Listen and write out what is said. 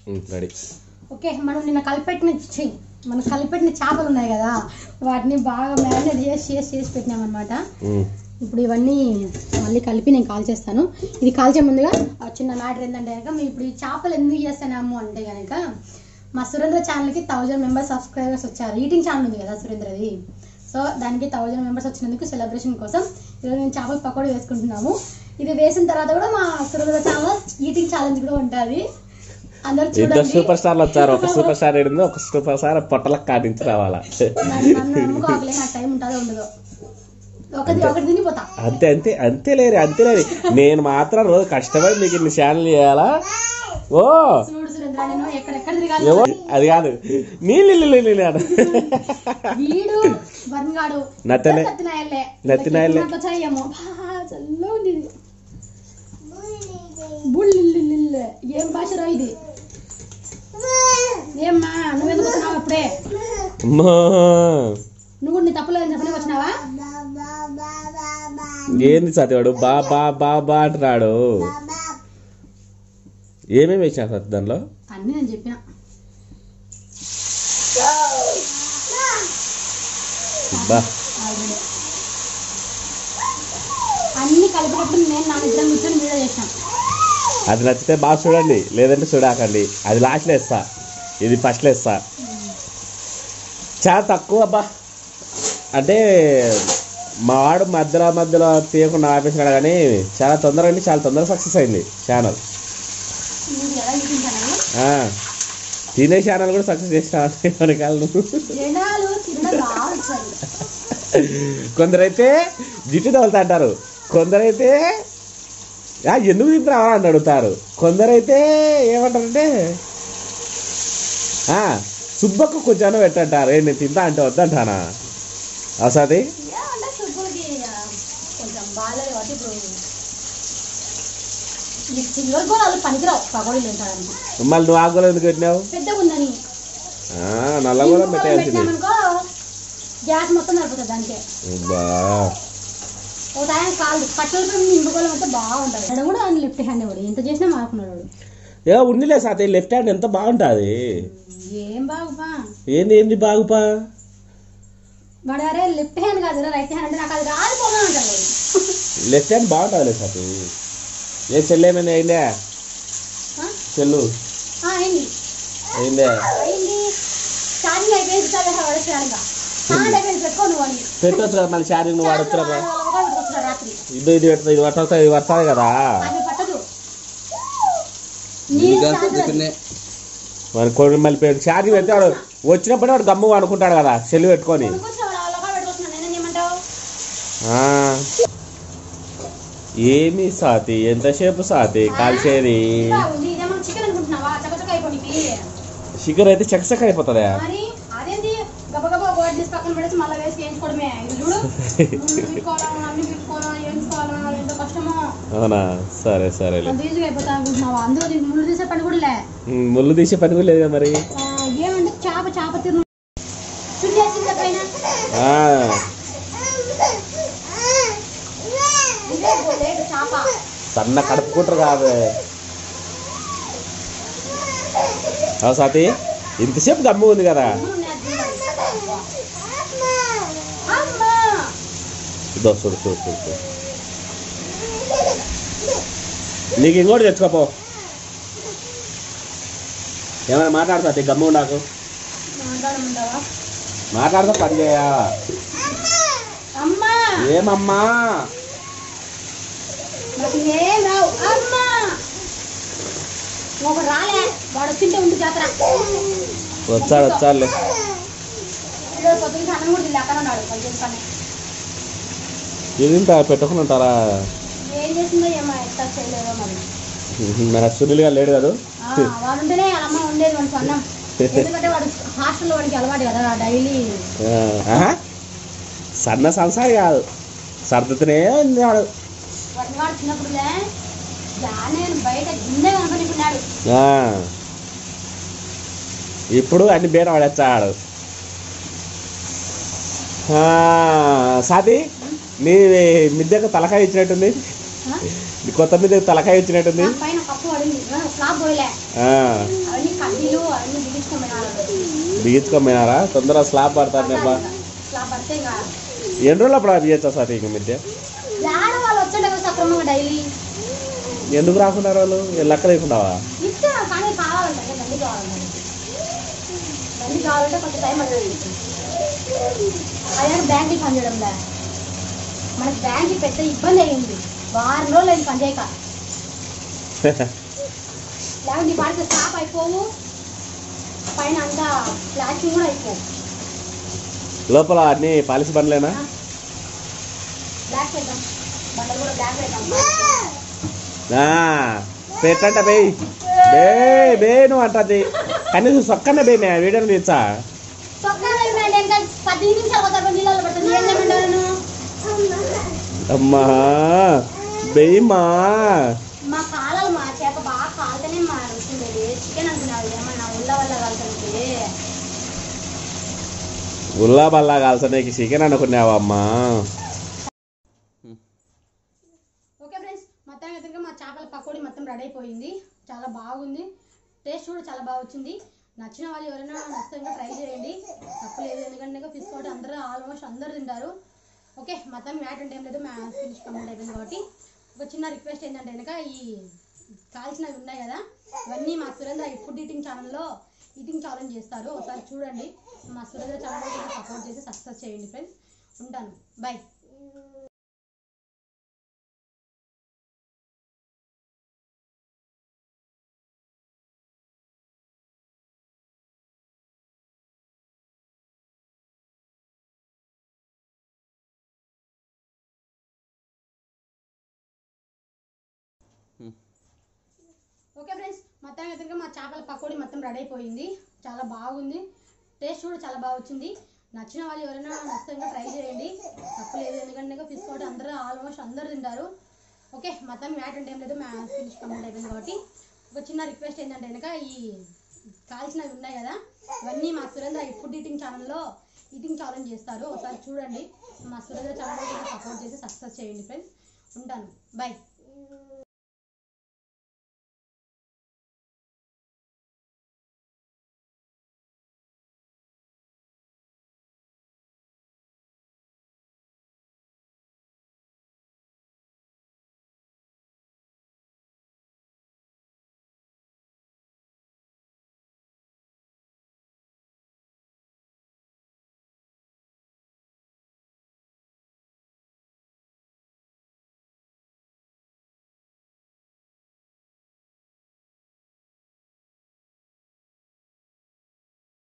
Ready okay మనం నిన్న కలిపెట్టిన ఛీ, మనం కలిపెట్టిన చేపలు ఉన్నాయి కదా వాటిని బాగా మ్యారినేట్ చేసి చేసి చేసి పెట్టినామన్నమాట ఇప్పుడు ఇవన్నీ మళ్ళీ కలిపి నేను కాల్ చేస్తాను ఇది కాల్చే ముందుగా ఆ చిన్న మ్యాటర్ ఏంటంటే కనుక మేము ఇప్పుడు ఈ చేపలు ఎందుకు చేస్తున్నాము అంటే కనుక మా సురేంద్ర ఛానల్కి థౌజండ్ మెంబర్స్ సబ్స్క్రైబర్స్ వచ్చారు ఈటింగ్ ఛానల్ ఉంది కదా సురేంద్రది సో దానికి థౌజండ్ మెంబర్స్ వచ్చినందుకు సెలబ్రేషన్ కోసం ఈరోజు మేము చేపల పకోడీ వేసుకుంటున్నాము ఇది వేసిన తర్వాత కూడా మా సురేంద్ర ఛానల్ ఈటింగ్ ఛాలెంజ్ కూడా ఉంటుంది అందరు ఇద్దరు చూడండి సూపర్ స్టార్లు వచ్చారు ఒక సూపర్ స్టార్ ఏడింది ఒక సూపర్ స్టార్ పొట్టలకు కాటించి రావాలా నన్ను నన్ను నమ్ముకోకలే నాకు టైం ఉంటుందో ఉండదో ఒకటి ఒకటి తినిపోతా అంతే అంతే అంతే లేరు అంతే లేరు నేను మాత్రం రోజు కష్టపడి మీకు ఇన్ని ఛానల్ చేయాలా ఓ చూడు సురేంద్ర నేను ఎక్కడెక్కడ తిరగాలి ఏవో అది కాదు నీళ్ళు నీళ్ళు నీళ్ళు అన. వీడు వరంగాడు నత్తనే. నత్తినాయల్లే నత్తినాయల్లే. వచ్చాయేమో చల్ల ఉంది ఇది. బుల్లిల్లిల్లిల్లే. ఏం భాషరా ఇది ఏమ్మా నువ్వెందుకు వచ్చినావు అప్పుడే అమ్మా. నువ్వు నీ తప్పులేదని చెప్పడానికి వచ్చినావా ఏంది సత్యవాడు బా బా బా బా అంటున్నాడు ఏమేమి వేసినా సత్య దానిలో అన్నీ నేను చెప్పిన బా ఆల్రెడీ అన్ని కలిపేటప్పుడు నేను నా ఇద్దరం కూర్చొని వీడియో చేసినాం అది నచ్చితే బాగా చూడండి లేదంటే చూడాకండి అది లాస్ట్లో ఇస్తా ఇది ఫస్ట్లో ఇస్తా చాలా తక్కువ అబ్బా అంటే మా వాడు మధ్యలో మధ్యలో తీయకుండా ఆపేసినాడు కానీ చాలా తొందరగా అండి చాలా తొందరగా సక్సెస్ అయింది ఛానల్ నీకు ఎలా చూపించాను ఆ, తినే ఛానల్ కూడా సక్సెస్ చేసిన మనకాలను జనాలు తినడం బాగా వచ్చారు కొందరైతే జిట్టు తగులుతా అంటారు కొందరైతే "ఆ, ఎందుకు తింటావా అని అడుగుతారు కొందరైతే ఏమంటారంటే "ఆ, సుబ్బక్క కొంచెం పెట్టంటారు ఏ నేను తింటా అంటే వద్దంటానా అసది ఏమంటే చుట్టూకి కొంచెం బాగాలేదు కాబట్టి ఇప్పుడు ఈ సిల్వర్ గోళాలు పనికిరావు పకోడీలు తింటాడానికి మళ్ళీ నువ్వు ఆకులు ఎందుకు పెట్టినావు పెద్దగా ఉందని ఆ, నల్లగూడెం పెట్టాల్సింది పెట్టామనుకో గ్యాస్ మొత్తం సరిపోతుంది దానికే అబ్బా. ఒక టైం కాదు పచ్చడి నింపుకోవడం అయితే బాగుంటుంది ఇక్కడ కూడా ఆయన లెఫ్ట్ హ్యాండ్ వాడు ఎంత చేసినా మారుకున్నాడు వాడు ఏ ఉండిలే సాత లెఫ్ట్ హ్యాండ్ ఎంత బాగుంటుంది ఏం బాగుపా ఏంది ఏంది బాగుపా వాడు అరే లెఫ్ట్ హ్యాండ్ కాదు రైట్ హ్యాండ్ అంటే నాకు అది రాలిపోగా ఉంటాడు వాడు లెఫ్ట్ హ్యాండ్ బాగుంటుంది సాతి ఏ చెల్లు ఏమైనా అయిందే ఆ? చెల్లు ఆ, అయింది అయిందే అయింది ఛార్జింగ్ అయిపోయింది సార్ పడేసానుగా స్టాండ్ అయిపోయింది పెట్టుకో నువ్వు అని పెట్టొచ్చు కదా మళ్ళీ ఛార్జింగ్ నువ్వు వాడొచ్చు కదా పెట్టుకొచ్చిన రాత్రి ఇది ఇది పెడుతుంది ఇది పట్టవుతుంది ఇది పడుతుంది కదా అది పట్టదు నేను ఛార్జర్ మరి కొన్ని మళ్ళీ పెట్టి ఛార్జింగ్ పెడితే వాడు వచ్చినప్పుడే వాడు గమ్ము అనుకుంటాడు కదా సెల్లు పెట్టుకొని కొనుక్కొచ్చిన వాడు అలా పెట్టుకొచ్చిన నేనేం చేయమంటావు ఆ. ఏమి సాతి ఎంతసేపు సాతి కాల్చేది ఇలా ఉంది ఇదేమో చికెన్ అనుకుంటున్నావా చకచక అయిపోయి చికెన్ అయితే చకచక అయిపోతుందా మరి అదేంటి గబగబా ఒక డిస్ పక్కన పడేసి మళ్ళీ వేసి వేయించుకోవడమే ఇది చూడు ముందు పెట్టుకోవాలా అన్ని పెట్టుకోవాలా వేయించుకోవాలా ఎంతో కష్టమో అవునా సరే సరేలే అంత ఈజీగా అయిపోతా అనుకుంటున్నావా అందులో దీనికి ముళ్ళు తీసే పని కూడా లే ఉమ్, ముళ్ళు తీసే పని కూడా లేదు కదా మరి ఆ, ఏమంటే చేప చేప తిరు చుట్టేసింది పైన ఆ, ఇదే లేదు చేప సన్న కడుపుకుంటారు కాదు అవు సాతి ఇంతసేపు గమ్ము ఉంది కదా అమ్మా ఇదో చూడు చూడు చూడు చూడు నీకు ఇంకోటి తెచ్చుకోపో ఏమైనా మాట్లాడతా గమ్ము నాకు మాట్లాడమంటావా మాట్లాడతా పని చేయాలా అమ్మా ఏమమ్మా నాకు ఏం రావు అమ్మా ఒక రాలే వాడు వచ్చింటే ఉంది జాతర వచ్చాడు వచ్చాడులే ఈరోజు పొద్దున్న అన్నం కూడా తిల్లి అక్కడ ఉన్నాడు కొంచెం పని ఇది ఇంత పెట్టుకుని ఉంటారా ఏం చేసిందో ఏమో ఎట్లా చేయలేదో మరి మన సునీల్ గారు లేడు కదా ఆ, వాడు ఉంటేనే వాళ్ళ అమ్మ ఉండేది వాడికి అన్నం ఎందుకంటే వాడు హాస్టల్లో వాడికి అలవాటు కదా డైలీ ఆ, ఆహా. సన్న సంసారి కాదు సర్దుతూనే ఉంది వాడు వాడిని వాడు చిన్నప్పుడులే నేను బయట గిన్నె కనుకొనికున్నాడు ఆ. ఇప్పుడు అన్ని బేట పడేస్తాడు ఆ, సాతి నీ మిద్దెకు తలకాయ ఇచ్చినట్టుంది ఈ కొత్తిమీర తలకాయ వచ్చినట్టుంది దాని పైన కప్పు పడింది స్లాబ్ పోయలే ఆ, అవన్నీ కడ్డీలు అవన్నీ బిగించుకోమన్నారు బిగించుకోమైనారా తొందరగా స్లాబ్ పడతారు నెబ్బా స్లాబ్ పడితే ఇంకా ఎన్ని రోజులు అప్పుడు బిగించా సార్ ఇంక మిద్దె ఆడ వాళ్ళు వచ్చండి కదా సక్రమంగా డైలీ ఎందుకు రాకున్నారు వాళ్ళు లెక్క లేకుండావా ఇచ్చా కానీ కావాలంటే బండి కావాలంటే బండి కావాలంటే కొంచెం టైం పడుతుంది అదే బ్యాంక్కి పని చేయడంలే మనకి బ్యాంక్కి పెద్ద ఇబ్బంది అయింది వారం రోజులు అయింది పని చేయక లేకపోతే నీ పాడితే స్టాప్ అయిపోవు పైన అంతా ప్లాస్టింగ్ కూడా అయిపోవు లోపల అన్ని పాలిసి బండ్లేనా బ్లాక్ చేద్దాం బండలు కూడా బ్లాక్ పెడతాం ఆ, పెట్టంట బే బే బే నువ్వు అంటది కనీసం సొక్కనే బే మే వీడియోలు తీచ్చా చొక్కాలు అయిపోయింది ఇంకా పది నిమిషాలు పోతారు నీళ్ళలో పడుతుంది ఏం చేయమంటారు అమ్మా బేయమ్మా మా కాలాలు మా చేప బాగా కాలుతూనే మా రుచింది చికెన్ అంటున్నారు ఏమన్నా ఉల్ల వల్ల కలుతుంది ఉల్లా బల్లా కాల్స నీకు చికెన్ అనుకున్నావా అమ్మా ఓకే ఫ్రెండ్స్ మొత్తం అయితే మా చేపల పకోడీ మొత్తం రెడీ అయిపోయింది చాలా బాగుంది టేస్ట్ కూడా చాలా బాగా వచ్చింది నచ్చిన వాళ్ళు ఎవరైనా నచ్చంగా ట్రై చేయండి తప్పలేదు ఎందుకంటే ఫిష్ కాబట్టి అందరూ ఆల్మోస్ట్ అందరూ తింటారు ఓకే మొత్తం మ్యాట్ అంటే ఏం లేదు మ్యా ఫినిష్ కంప్లీట్ అయిపోయింది కాబట్టి ఒక చిన్న రిక్వెస్ట్ ఏంటంటే కనుక ఈ కాల్చినవి ఉన్నాయి కదా ఇవన్నీ మా సురేంద్ర ఈ ఫుడ్ ఈటింగ్ ఛానల్లో ఈటింగ్ ఛాలెంజ్ చేస్తారు ఒకసారి చూడండి మా సురేంద్ర ఛానల్ సపోర్ట్ చేసి సక్సెస్ చేయండి ఫ్రెండ్స్ ఉంటాను బాయ్ ఓకే ఫ్రెండ్స్ మొత్తం అయితే మా చేపల పకోడీ మొత్తం రెడీ అయిపోయింది చాలా బాగుంది టేస్ట్ కూడా చాలా బాగా వచ్చింది నచ్చిన వాళ్ళు ఎవరైనా నచ్చంగా ట్రై చేయండి తప్పలేదు ఎందుకంటే ఫిష్ కాబట్టి అందరూ ఆల్మోస్ట్ అందరూ తింటారు ఓకే మొత్తం మ్యాట్ అంటే ఏం లేదు మ్యా ఫినిష్ కంప్లీట్ అయిపోయింది కాబట్టి ఒక చిన్న రిక్వెస్ట్ ఏంటంటే కనుక ఈ కాల్చినవి ఉన్నాయి కదా ఇవన్నీ మా సురేంద్ర ఈ ఫుడ్ ఈటింగ్ ఛానల్లో ఈటింగ్ ఛాలెంజ్ చేస్తారు ఒకసారి చూడండి మా సురేంద్ర ఛానల్ సపోర్ట్ చేసి సక్సెస్ చేయండి ఫ్రెండ్స్ ఉంటాను బాయ్